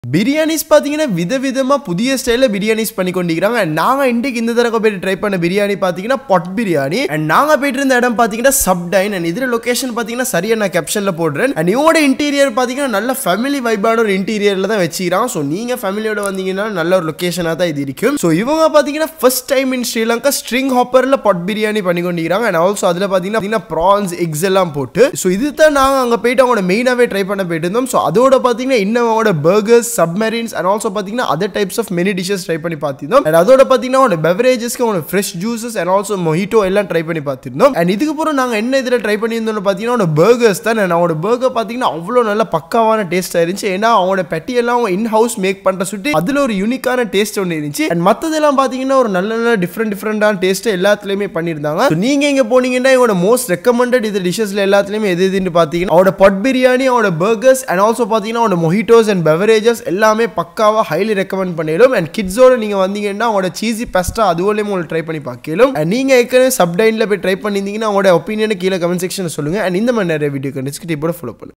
பிரியாணிஸ் பார்த்தீங்கன்னா விதவிதமா புதிய ஸ்டைலில் பிரியாணிஸ் பண்ணி கொண்டிருக்கிறாங்க And நாங்க இன்றைக்கு இந்த தடவை போயிட்டு ட்ரை பண்ண பிரியாணி பார்த்தீங்கன்னா பொட் பிரியாணி அண்ட் நாங்க போயிட்டு இருந்த இடம் பார்த்தீங்கன்னா சப்டைன் அண்ட் இதில் லொகேஷன் பார்த்தீங்கன்னா சரியா நான் கேப்ஷனில் போடுறேன் அண்ட் இவங்களோட இன்டீரியர் பார்த்தீங்கன்னா நல்ல ஃபேமிலி வைபான ஒரு இன்டீரியரில் தான் வச்சுக்கிறான் ஸோ நீங்க ஃபேமிலியோட வந்தீங்கன்னா நல்ல ஒரு லொகேஷனாக தான் இது இருக்கும் ஸோ இவங்க பார்த்தீங்கன்னா first time in Sri Lanka string ஹாப்பரில் பொட் பிரியாணி பண்ணி கொண்டிருக்கிறாங்க அண்ட் ஆல்சோ அதில் பார்த்தீங்கன்னா ப்ரான்ஸ் எக்ஸ் எல்லாம் போட்டு ஸோ இது தான் நாங்கள் அங்கே போயிட்டு அவங்களோட மெயினாகவே ட்ரை பண்ண போயிட்டு இருந்தோம் ஸோ அதோட பார்த்தீங்கன்னா இன்னும் அவங்களோட பர்கர்ஸ் சப்மரீன்ஸ் அண்ட் ஆல்சோ பார்த்தீங்கன்னா other types of many dishes try பண்ணி பார்த்திருந்தோம் அண்ட் அதோட பார்த்தீங்கன்னா அவனோட பெவரேஜஸ்க்கு அவனோட fresh juices and also mojito எல்லாம் ட்ரை பண்ணி பார்த்திருந்தோம் அண்ட் இதுக்கு அப்புறம் நாங்கள் என்ன இதில் ட்ரை பண்ணியிருந்தோம்னு பார்த்தீங்கன்னா அவனோட பர்கர்ஸ் தான் and அவனோட பர்கர் பார்த்தீங்கன்னா அவ்வளோ நல்ல பக்காவான டேஸ்ட்டாக இருந்துச்சு ஏன்னா அவனோட பெட்டி எல்லாம் அவங்க இன் ஹவுஸ் மேக் பண்ணுற சுட்டி அதில் ஒரு யூனிக்கான டேஸ்ட் ஒன்று இருந்துச்சு அண்ட் மற்றதெல்லாம் பார்த்தீங்கன்னா ஒரு நல்ல நல்ல டிஃப்ரெண்ட் டிஃப்ரெண்டான டேஸ்ட் எல்லாத்துலேயுமே பண்ணியிருந்தாங்க So, நீங்க இங்கே போனீங்கன்னா இவனோட மோஸ்ட் ரெக்கமெண்டட் இது டிஷஸ்ல எல்லாத்துலேயுமே எது எதுன்னு பார்த்தீங்கன்னா அவனோட பொட் பிரியாணி அவனோட பர்கர்ஸ் அண்ட் ஆல்சோ பார்த்தீங்கன்னா அவனோட மொஹிட்டோஸ் அண்ட் பெவரேஜஸ் எல்லாமே பக்காவாக ஹைலி ரெக்கமெண்ட் பண்ணிடும் அண்ட் கிட்ஸோட நீங்கள் வந்தீங்கன்னா அவனோட சீசி பெஸ்ட்டாக அதுவோலையும் உங்களுக்கு ட்ரை பண்ணி பார்க்கலாம் அண்ட் நீங்கள் ஏற்கனவே சப்டைனில் போய் ட்ரை பண்ணியிருந்தீங்கன்னா அவங்களோட ஒப்பீனியனை கீழே கமெண்ட் செக்ஷனில் சொல்லுங்கள் அண்ட் இந்த மாதிரி நிறைய வீடியோ கண்டிச்சு இப்போ ஃபாலோ பண்ணுங்க